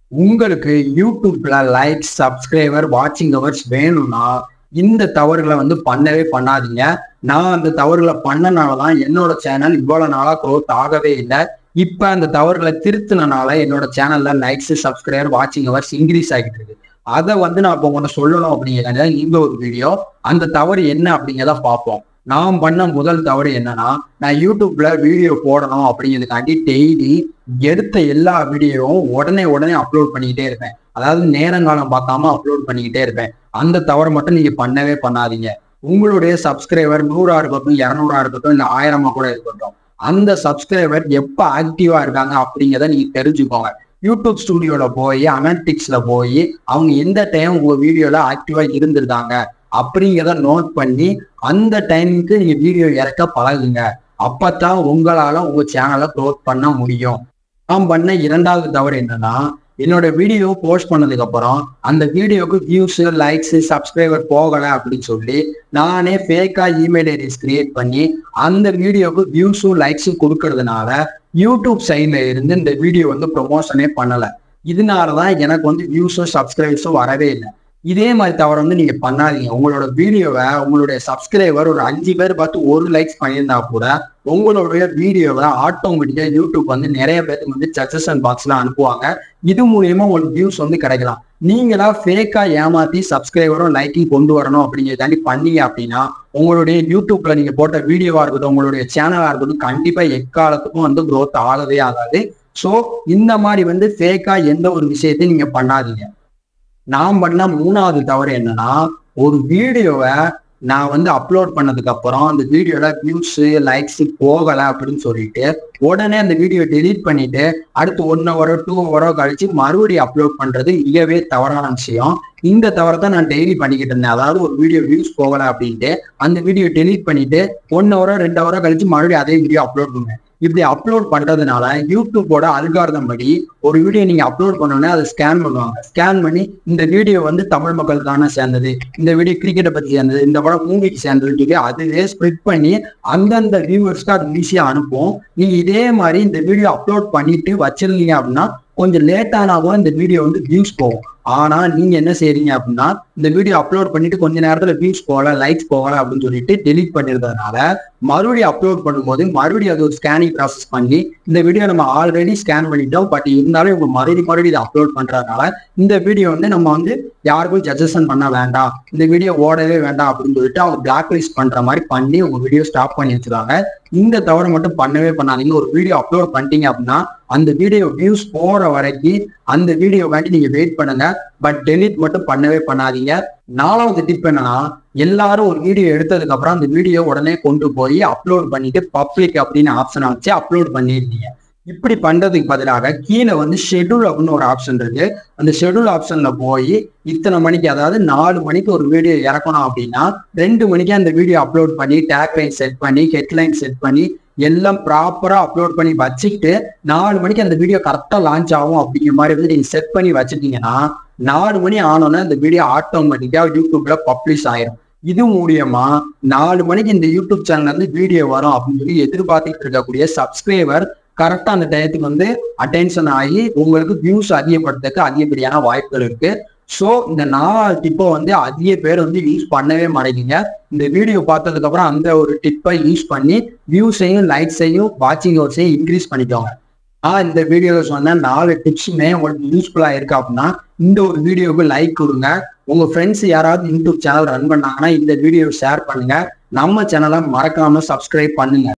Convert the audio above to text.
உங்களுக்கு யூடியூப்ல like subscriber வாட்சிங் ஹவர்ஸ் வேணும்னா இந்த தவறுகளை வந்து பண்ணவே பண்ணாதீங்க நான் அந்த தவறுகளை பண்ணனால தான் என்னோட சேனல் இவ்வளவு நாளா க்ரோத் ஆகவே இல்லை இப்ப அந்த தவறுகளை திருத்தினால என்னோட சேனல்ல லைக்ஸ் சப்ஸ்கிரைபர் வாட்சிங் ஹவர்ஸ் இன்க்ரீஸ் ஆகிட்டு இருக்கு அதை வந்து நான் இப்போ உங்கள்கிட்ட சொல்லணும் அப்படிங்கிறத இந்த ஒரு வீடியோ அந்த தவறு என்ன அப்படிங்கிறத பார்ப்போம் நான் பண்ண முதல் தவறு என்னன்னா நான் யூடியூப்ல வீடியோ போடணும் அப்படிங்கிறதுக்காண்டி டெய்லி எடுத்த எல்லா வீடியோவும் உடனே உடனே அப்லோட் பண்ணிக்கிட்டே இருப்பேன் அதாவது நேரங்காலம் பார்க்காம அப்லோட் பண்ணிக்கிட்டே இருப்பேன் அந்த தவறை மட்டும் நீங்க பண்ணவே பண்ணாதீங்க உங்களுடைய சப்ஸ்கிரைபர் நூறா இருக்கட்டும் இரநூறா இருக்கட்டும் இல்லை ஆயிரமா கூட இருக்கட்டும் அந்த சப்ஸ்கிரைபர் எப்போ ஆக்டிவா இருக்காங்க அப்படிங்கிறத நீங்க தெரிஞ்சுக்கோங்க யூடியூப் ஸ்டுடியோல போய் அனாலிட்டிக்ஸ்ல போய் அவங்க எந்த டைம் உங்க வீடியோல ஆக்டிவா இருந்திருக்காங்க அப்படிங்கிறத நோட் பண்ணி அந்த டைமுக்கு நீங்க வீடியோ இறக்க பழகுங்க அப்பதான் உங்களால உங்க சேனலை க்ரோத் பண்ண முடியும் நான் பண்ண இரண்டாவது தவறு என்னன்னா என்னோட வீடியோ போஸ்ட் பண்ணதுக்கு அப்புறம் அந்த வீடியோக்கு வியூஸ் லைக்ஸ் சப்ஸ்கிரைபர் போகல அப்படின்னு சொல்லி நானே ஃபேக்கா இமெயில் ஐடிஸ் கிரியேட் பண்ணி அந்த வீடியோக்கு வியூஸும் லைக்ஸும் கொடுக்கறதுனால யூடியூப் சைட்ல இருந்து இந்த வீடியோ வந்து ப்ரொமோஷனே பண்ணல இதனாலதான் எனக்கு வந்து வியூஸும் சப்ஸ்கிரைபர்ஸும் வரவே இல்லை இதே மாதிரி தவிர வந்து நீங்க பண்ணாதீங்க உங்களோட வீடியோவை உங்களுடைய சப்ஸ்கிரைபர் ஒரு அஞ்சு பேர் பார்த்து ஒரு லைக்ஸ் பண்ணியிருந்தா கூட உங்களுடைய வீடியோவை ஆட்டோமேட்டிக்கா யூடியூப் வந்து நிறைய பேருக்கு வந்து சஜஷன் பாக்ஸ்ல அனுப்புவாங்க இது மூலியமா உங்களுக்கு வியூஸ் வந்து கிடைக்கலாம் நீங்களா ஃபேக்கா ஏமாத்தி சப்ஸ்கிரைபரும் லைக்கிங் கொண்டு வரணும் அப்படிங்கிறதாண்டி பண்ணீங்க அப்படின்னா உங்களுடைய யூடியூப்ல நீங்க போட்ட வீடியோவா இருக்கட்டும் உங்களுடைய சேனலா இருக்கட்டும் கண்டிப்பா எக்காலத்துக்கும் வந்து க்ரோத் ஆகவே ஆகாது ஸோ இந்த மாதிரி வந்து ஃபேக்கா எந்த ஒரு விஷயத்தையும் நீங்க பண்ணாதீங்க நான் பண்ண மூணாவது தவறு என்னன்னா ஒரு வீடியோவை நான் வந்து அப்லோட் பண்ணதுக்கு அப்புறம் அந்த வீடியோல வியூஸ் லைக்ஸ் போகல அப்படின்னு சொல்லிட்டு உடனே அந்த வீடியோ டெலீட் பண்ணிட்டு அடுத்து ஒன் ஹவரோ டூ ஹவரோ கழிச்சு மறுபடியும் அப்லோட் பண்றது மிகவே தவறான விஷயம் இந்த தவறை தான் நான் டெய்லி பண்ணிக்கிட்டு இருந்தேன் அதாவது ஒரு வீடியோ வியூஸ் போகல அப்படின்ட்டு அந்த வீடியோ டெலீட் பண்ணிட்டு ஒன் ஹவரோ ரெண்டு ஹவரோ கழிச்சு மறுபடியும் அதே வீடியோ அப்லோட் பண்ணுவேன் இப்படி அப்லோட் பண்றதுனால யூடியூபோட அல்காரதம் படி ஒரு வீடியோ நீங்க அப்லோட் பண்ணோன்னே அதை ஸ்கேன் பண்ணுவாங்க ஸ்கேன் பண்ணி இந்த வீடியோ வந்து தமிழ் மக்களுக்கான சேர்ந்தது இந்த வீடியோ கிரிக்கெட்டை பத்தி சேர்ந்தது இந்த படம் மூவிக்கு சேர்ந்தது சொல்லி அதுவே ஸ்ப்ரெட் பண்ணி அந்தந்த வியூவர்ஸ்க்கு அது ஈஸியா அனுப்பும் நீங்க இதே மாதிரி இந்த வீடியோ அப்லோட் பண்ணிட்டு வச்சிருந்தீங்க அப்படின்னா கொஞ்சம் லேட் ஆனாலும் இந்த வீடியோ வந்து வியூஸ் போகும் ஆனா நீங்க என்ன செய்றீங்க அப்படின்னா இந்த வீடியோ அப்லோட் பண்ணிட்டு கொஞ்ச நேரத்துல வியூஸ் போகல லைக்ஸ் போகல அப்படின்னு சொல்லிட்டு டெலீட் பண்ணிருந்ததுனால மறுபடியும் அப்லோட் பண்ணும்போது மறுபடியும் அது ஒரு ஸ்கேனிங் ப்ராசஸ் பண்ணி இந்த வீடியோ நம்ம ஆல்ரெடி ஸ்கேன் பண்ணிட்டோம் பட் இருந்தாலும் இவங்க மறுபடியும் மறுபடியும் இதை அப்லோட் பண்றதுனால இந்த வீடியோ வந்து நம்ம வந்து யாருக்கும் சஜஷன் பண்ண வேண்டாம் இந்த வீடியோ ஓடவே வேண்டாம் அப்படின்னு சொல்லிட்டு அவங்க பிளாக் லிஸ்ட் பண்ற மாதிரி பண்ணி உங்க வீடியோ ஸ்டாப் பண்ணி வச்சிருக்காங்க இந்த தவிர மட்டும் பண்ணவே பண்ணாதீங்க ஒரு வீடியோ அப்லோட் பண்ணிட்டீங்க அப்படின்னா அந்த வீடியோ வியூஸ் போற வரைக்கும் அந்த வீடியோ காட்டி நீங்க வெயிட் பண்ணுங்க பட் டெலிட் மட்டும் பண்ணவே பண்ணாதீங்க நாலாவது டிப் என்னன்னா எல்லாரும் ஒரு வீடியோ எடுத்ததுக்கு அப்புறம் அந்த வீடியோ உடனே கொண்டு போய் அப்லோட் பண்ணிட்டு பப்ளிக் அப்படின்னு ஆப்ஷன் வச்சு அப்லோட் பண்ணிருந்தீங்க இப்படி பண்றதுக்கு பதிலாக கீழே வந்து ஷெட்யூல் அப்படின்னு ஒரு ஆப்ஷன் இருக்கு அந்த ஷெட்யூல் ஆப்ஷன்ல போய் இத்தனை மணிக்கு அதாவது நாலு மணிக்கு ஒரு வீடியோ இறக்கணும் அப்படின்னா ரெண்டு மணிக்கு அந்த வீடியோ அப்லோட் பண்ணி டேக் லைன் செட் பண்ணி ஹெட்லைன் செட் பண்ணி எல்லாம் ப்ராப்பரா அப்லோட் பண்ணி வச்சுக்கிட்டு நாலு மணிக்கு அந்த வீடியோ கரெக்டா லான்ச் ஆகும் அப்படிங்கிற மாதிரி வந்து நீங்க செட் பண்ணி வச்சுட்டீங்கன்னா நாலு மணி ஆனோன்னா அந்த வீடியோ ஆட்டோமேட்டிக்கா யூடியூப்ல பப்ளிஷ் ஆயிரும் இது மூலியமா நாலு மணிக்கு இந்த யூடியூப் சேனல்ல இருந்து வீடியோ வரும் அப்படின்னு சொல்லி எதிர்பார்த்துட்டு இருக்கக்கூடிய சப்ஸ்கிரைபர் கரெக்டா அந்த டயத்துக்கு வந்து அட்டென்ஷன் ஆகி உங்களுக்கு வியூஸ் அதிகப்படுறதுக்கு அதிகப்படியான வாய்ப்புகள் இருக்கு ஸோ இந்த நாலு டிப்பை வந்து அதிக பேர் வந்து யூஸ் பண்ணவே மாட்டேங்குங்க இந்த வீடியோ பார்த்ததுக்கு அப்புறம் அந்த ஒரு டிப்பை யூஸ் பண்ணி வியூஸையும் லைக்ஸையும் வாட்சிங் ஹவர்ஸையும் இன்க்ரீஸ் பண்ணிக்கோங்க நான் இந்த வீடியோவில் சொன்ன நாலு டிப்ஸுமே உங்களுக்கு யூஸ்ஃபுல்லாக இருக்கு அப்படின்னா இந்த ஒரு வீடியோவுக்கு லைக் கொடுங்க உங்க ஃப்ரெண்ட்ஸ் யாராவது யூடியூப் சேனல் ரன் பண்ணாங்கன்னா இந்த வீடியோ ஷேர் பண்ணுங்க நம்ம சேனலை மறக்காம சப்ஸ்கிரைப் பண்ணுங்க